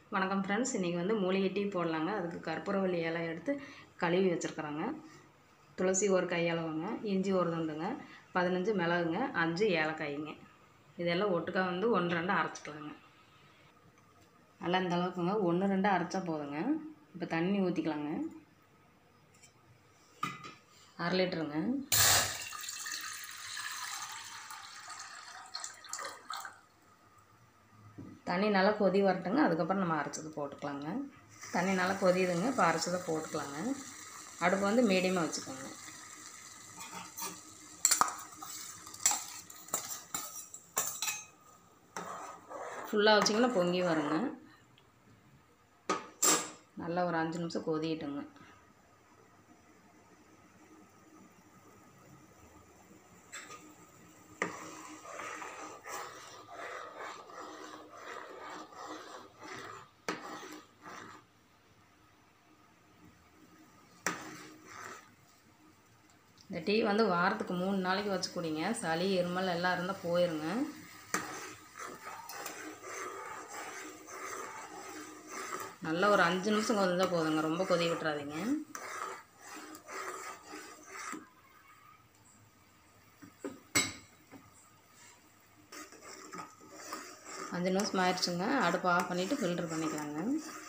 வணக்கம் ஃப்ரெண்ட்ஸ் இன்றைக்கி வந்து மூலிகை டீ போடலாங்க அதுக்கு கற்பூரவள்ளி இலை எடுத்து கழுவி வச்சுருக்குறோங்க துளசி ஒரு கையளவுங்க இஞ்சி ஒரு துண்டுங்க பதினஞ்சு மிளகுங்க அஞ்சு ஏலக்காய்ங்க இதெல்லாம் ஒட்டுக்கா வந்து ஒன்று ரெண்டு அரைச்சிக்கலாங்க நல்லா இந்த அளவுக்குங்க ஒன்று ரெண்டு அரைச்சா போதுங்க இப்போ தண்ணி ஊற்றிக்கலாங்க அரை லிட்டருங்க தண்ணி நல்லா கொதி வரட்டுங்க அதுக்கப்புறம் நம்ம அரைச்சது போட்டுக்கலாங்க தண்ணி நல்லா கொதியுதுங்க இப்போ அரைச்சதை போட்டுக்கலாங்க அடுப்பு வந்து மீடியமாக வச்சுக்கோங்க ஃபுல்லாக வச்சிங்கன்னா பொங்கி வருங்க நல்லா ஒரு அஞ்சு நிமிஷம் கொதிட்டுங்க இந்த டீ வந்து வாரத்துக்கு மூணு நாளைக்கு வச்சு குடிங்க சளி இருமல் எல்லாம் இருந்தால் போயிருங்க நல்லா ஒரு அஞ்சு நிமிஷம் கொதிந்தால் போதுங்க ரொம்ப கொதி விட்டுறாதீங்க அஞ்சு நிமிஷம் ஆயிடுச்சுங்க அடுப்பு ஆஃப் பண்ணிவிட்டு ஃபில்ட்ரு பண்ணிக்கலாங்க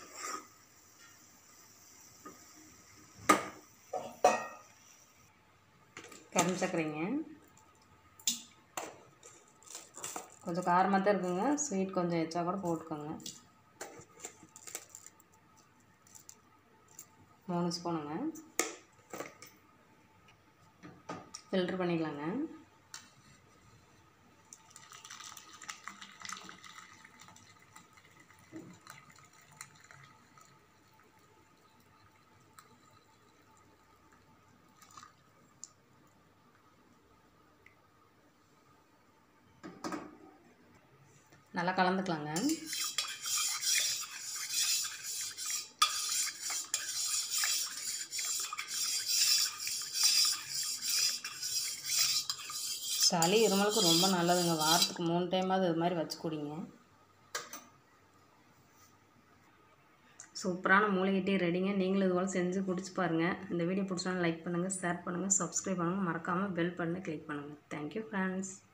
கரும் சர்க்கரைங்க கொஞ்சம் காரமாக தான் இருக்குங்க ஸ்வீட் கொஞ்சம் எச்சா கூட போட்டுக்கோங்க மூணு ஸ்பூனுங்க ஃபில்ட்ரு பண்ணிக்கலாங்க நல்லா கலந்துக்கலாங்க சளி இருமலுக்கு ரொம்ப நல்லதுங்க வாரத்துக்கு மூணு டைமாவது இது மாதிரி வச்சு குடிங்க சூப்பரான மூலிகை டீ ரெடிங்க நீங்களும் இது போல் செஞ்சு குடிச்சு பாருங்கள் இந்த வீடியோ பிடிச்சாலும் லைக் பண்ணுங்கள் ஷேர் பண்ணுங்கள் சப்ஸ்கிரைப் பண்ணுங்கள் மறக்காமல் பெல் பண்ணி கிளிக் பண்ணுங்கள் தேங்க்யூ ஃப்ரெண்ட்ஸ்